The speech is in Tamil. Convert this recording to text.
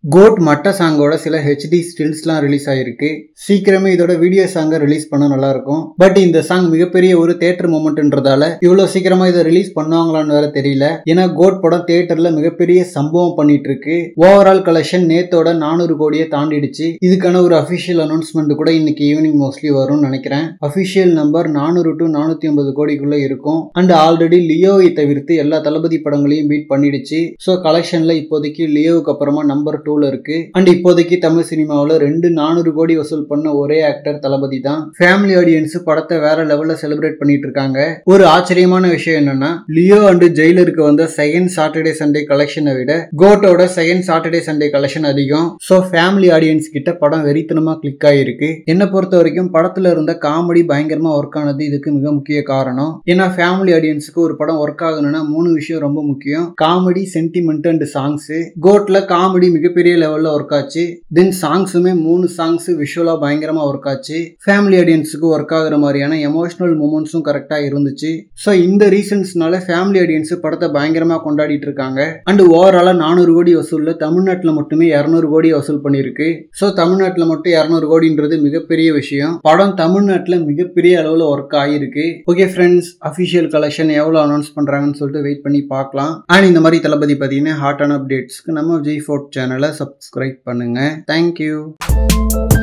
கோட் மட்ட சாங்கோட சில ஹெச்டி ஸ்டில்ஸ்லாம் ரிலீஸ் ஆயிருக்கு சீக்கிரமே இதோட வீடியோ சாங்கை ரிலீஸ் பண்ண நல்லா இருக்கும் பட் இந்த சாங் மிகப்பெரிய ஒரு தேட்டர் மூமெண்ட்ன்றதால இவ்வளவு சீக்கிரமா இதை ரிலீஸ் பண்ணுவாங்களான்னு வேற தெரியல ஏன்னா கோட் படம் தேட்டர்ல மிகப்பெரிய சம்பவம் பண்ணிட்டு இருக்கு ஓவரால் கலெக்ஷன் நேத்தோட நானூறு கோடியை தாண்டிடுச்சு இதுக்கான ஒரு அபிஷியல் அனௌன்ஸ்மெண்ட் கூட இன்னைக்கு ஈவினிங் மோஸ்ட்லி வரும்னு நினைக்கிறேன் அபிஷியல் நம்பர் நானூறு டு நானூத்தி ஐம்பது கோடிக்குள்ள இருக்கும் அண்ட் ஆல்ரெடி லியோவை தவிர்த்து எல்லா தளபதி படங்களையும் பீட் பண்ணிடுச்சு ஸோ கலெக்ஷன்ல இப்போதைக்கு லியோவுக்கு அப்புறமா நம்பர் டூல இருக்கு அண்ட் இப்போதைக்கு தமிழ் சினிமாவில் ரெண்டு நானூறு கோடி வசூல் பண்ண ஒரே ஆக்டர் தளபதி தான் ஃபேமிலி ஆடியன்ஸ் படத்தை வேற லெவல்ல செலிப்ரேட் பண்ணிட்டு இருக்காங்க ஒரு ஆச்சரியமான விஷயம் என்னன்னா லியோ அண்ட் ஜெயிலருக்கு வந்த செகண்ட் சாட்டர்டே சண்டே கலெக்ஷனை விட கோட்டோட செகண்ட் சாட்டர்டே சண்டே கலெக்ஷன் அதிகம் ஸோ ஃபேமிலி ஆடியன்ஸ் கிட்ட படம் வெறித்தனமா கிளிக் ஆயிருக்கு என்னை பொறுத்த வரைக்கும் படத்துல இருந்த காமெடி பயங்கரமா ஒர்க் ஆனது இதுக்கு மிக முக்கிய காரணம் ஏன்னா ஃபேமிலி ஆடியன்ஸுக்கு ஒரு படம் ஒர்க் ஆகணும்னா மூணு விஷயம் ரொம்ப முக்கியம் காமெடி சென்டிமெண்ட் அண்ட் சாங்ஸ் கோட்ல காமெடி மிகப்பெரிய லெவல்ல ஒர்க் ஆச்சு தென் சாங்ஸுமே மூணு சாங்ஸ் விஷுவலா பயங்கரமா ஒர்க் ஆச்சு ஃபேமிலி ஆடியன்ஸுக்கு ஒர்க் ஆகுற மாதிரியான எமோஷனல் மூமெண்ட்ஸும் கரெக்டா இருந்துச்சு ஸோ இந்த ரீசன்ஸ்னால ஃபேமிலி ஆடியன்ஸ் படத்தை பயங்கரமா கொண்டாடிட்டு இருக்காங்க அண்ட் ஓவராலா நானூறு கோடி வசூல்ல தமிழ்நாட்டில் மட்டுமே இரநூறு கோடி வசூல் பண்ணியிருக்கு ஸோ தமிழ்நாட்டில் மட்டும் இரநூறு கோடின்றது மிகப்பெரிய விஷயம் படம் தமிழ்நாட்டில் மிகப்பெரிய அளவில் ஒர்க் ஆகிருக்கு ஓகே ஃப்ரெண்ட்ஸ் அஃபிஷியல் கலெக்ஷன் எவ்வளோ அனௌன்ஸ் பண்ணுறாங்கன்னு சொல்லிட்டு வெயிட் பண்ணி பார்க்கலாம் அண்ட் இந்த மாதிரி தளபதி பார்த்தீங்கன்னா ஹாட்டான அப்டேட்ஸ்க்கு நம்ம ஜி ஃபோர்ட் சேனலை சப்ஸ்கிரைப் பண்ணுங்கள் தேங்க்யூ